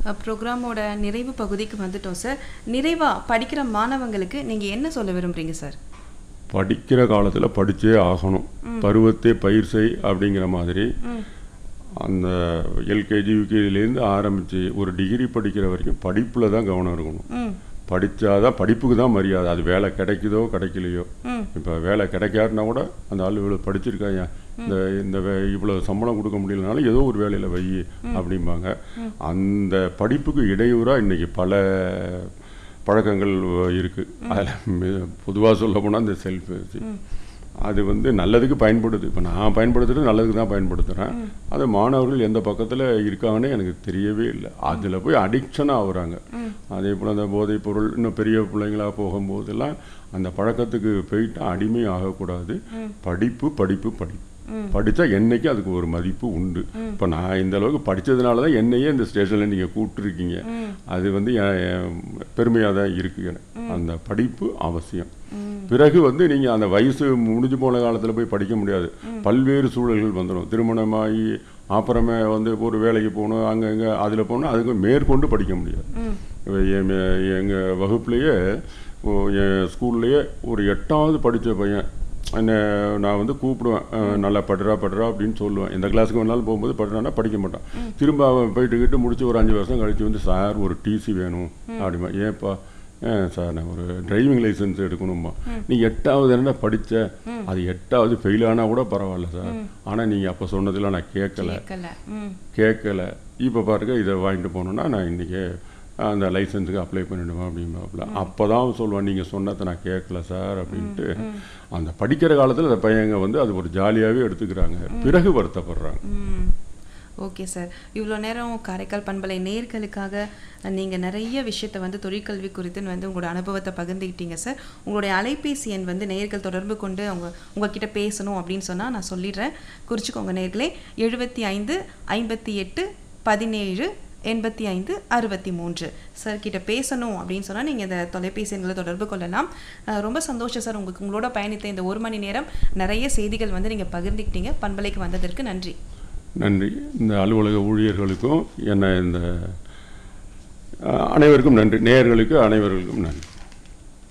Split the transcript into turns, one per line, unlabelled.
ப்ரோக்ராமோட நிறைவு பகுதிக்கு வந்துட்டோம் சார் நிறைவாக படிக்கிற மாணவங்களுக்கு நீங்கள் என்ன சொல்ல விரும்புறீங்க சார்
படிக்கிற காலத்தில் படிச்சே ஆகணும் பருவத்தே பயிர் செய் அப்படிங்கிற மாதிரி அந்த எல்கேஜி யூகேஜிலேருந்து ஆரம்பித்து ஒரு டிகிரி படிக்கிற வரைக்கும் படிப்பில் தான் கவனம் இருக்கணும்
ம்
படித்தாதான் படிப்புக்கு தான் மரியாதை அது வேலை கிடைக்குதோ கிடைக்கலையோ
ம்
இப்போ வேலை கிடைக்காதுனா கூட அந்த ஆள் இவ்வளோ படிச்சிருக்காங்க இந்த இந்த வே இவ்வளோ சம்பளம் கொடுக்க முடியலனாலும் ஏதோ ஒரு வேலையில் வை அப்படிம்பாங்க அந்த படிப்புக்கு இடையூறாக இன்றைக்கி பல பழக்கங்கள் இருக்குது அதில் பொதுவாக சொல்ல போனால் இந்த செல்ஃப் அது வந்து நல்லதுக்கு பயன்படுது இப்போ நான் பயன்படுத்துறது நல்லதுக்கு தான் பயன்படுத்துகிறேன் அது மாணவர்கள் எந்த பக்கத்தில் இருக்காங்கன்னே எனக்கு தெரியவே இல்லை அதில் போய் அடிக்ஷனாக ஆகுறாங்க அதே போல் அந்த போதைப் பொருள் இன்னும் பெரிய பிள்ளைங்களா போகும்போதெல்லாம் அந்த பழக்கத்துக்கு போயிட்டு அடிமை ஆகக்கூடாது படிப்பு படிப்பு படிப்பு படித்தா என்னைக்கு அதுக்கு ஒரு மதிப்பு உண்டு இப்போ நான் இந்த அளவுக்கு படித்ததுனால தான் என்னையே இந்த ஸ்டேஷனில் நீங்கள் கூப்பிட்டுருக்கீங்க அது வந்து பெருமையாக தான் இருக்குது எனக்கு அந்த படிப்பு அவசியம் பிறகு வந்து நீங்கள் அந்த வயசு முடிஞ்சு போன காலத்தில் போய் படிக்க முடியாது பல்வேறு சூழல்கள் வந்துடும் திருமணமாகி அப்புறமே வந்து ஒரு வேலைக்கு போகணும் அங்கே இங்கே அதில் போகணும் அதுக்கு மேற்கொண்டு படிக்க முடியாது எங்கள் வகுப்புலேயே ஓ, என் ஸ்கூல்லையே ஒரு எட்டாவது படித்த பையன் என்ன நான் வந்து கூப்பிடுவேன் அஹ், நல்லா படுறா படுறா அப்படின்னு சொல்லுவேன் எந்த கிளாஸுக்கு வேணாலும் போகும்போது படுறான்னா படிக்க மாட்டான் திரும்ப அவன் போயிட்டு கிட்டு முடிச்சு ஒரு அஞ்சு வருஷம் கழிச்சு வந்து சார் ஒரு டிசி வேணும் அப்படிமா ஏன்ப்பா ஏன் சார் நான் ஒரு டிரைவிங் லைசன்ஸ் எடுக்கணுமா நீ எட்டாவது என்ன படித்த அது எட்டாவது ஃபெயில் ஆனால் கூட பரவாயில்ல சார் ஆனால் நீங்கள் அப்போ சொன்னதெல்லாம் நான் கேட்கல
கேட்கல ம்
கேட்கல இப்போ பாருங்க இதை வாங்கிட்டு போகணுன்னா நான் இன்றைக்கி அந்த லைசன்ஸுக்கு அப்ளை பண்ணிடுவேன் அப்படிம்பாப்புல அப்போ தான் சொல்லுவேன் நீங்கள் சொன்னதை நான் கேட்கல சார் அப்படின்ட்டு அந்த படிக்கிற காலத்தில் அந்த பையங்க வந்து அது ஒரு ஜாலியாகவே எடுத்துக்கிறாங்க பிறகு வருத்தப்படுறாங்க
ம் ஓகே சார் இவ்வளோ நேரம் காரைக்கால் பண்பலை நேர்களுக்காக நீங்கள் நிறைய விஷயத்தை வந்து தொழிற்கல்வி குறித்து வந்து உங்களோட அனுபவத்தை பகிர்ந்துக்கிட்டீங்க சார் உங்களுடைய அலைபேசி எண் வந்து நேர்கள் தொடர்பு கொண்டு அவங்க உங்ககிட்ட பேசணும் அப்படின்னு சொன்னால் நான் சொல்லிடுறேன் குறிச்சிக்கோங்க நேர்களே எழுபத்தி ஐந்து ஐம்பத்தி எட்டு பதினேழு எண்பத்தி ஐந்து அறுபத்தி மூன்று சார் கிட்ட பேசணும் அப்படின்னு சொன்னால் நீங்கள் இந்த தொலைபேசி எண்களை தொடர்பு கொள்ளலாம் அஹ் ரொம்ப சந்தோஷம் சார் உங்களுக்கு உங்களோட பயணித்த இந்த ஒரு மணி நேரம் நிறைய செய்திகள் வந்து நீங்கள் பகிர்ந்துக்கிட்டீங்க பண்பலைக்கு வந்ததற்கு நன்றி
நன்றி இந்த அலுவலக ஊழியர்களுக்கும் என்ன இந்த அஹ், அனைவருக்கும் நன்றி நேயர்களுக்கு அனைவர்களுக்கும் நன்றி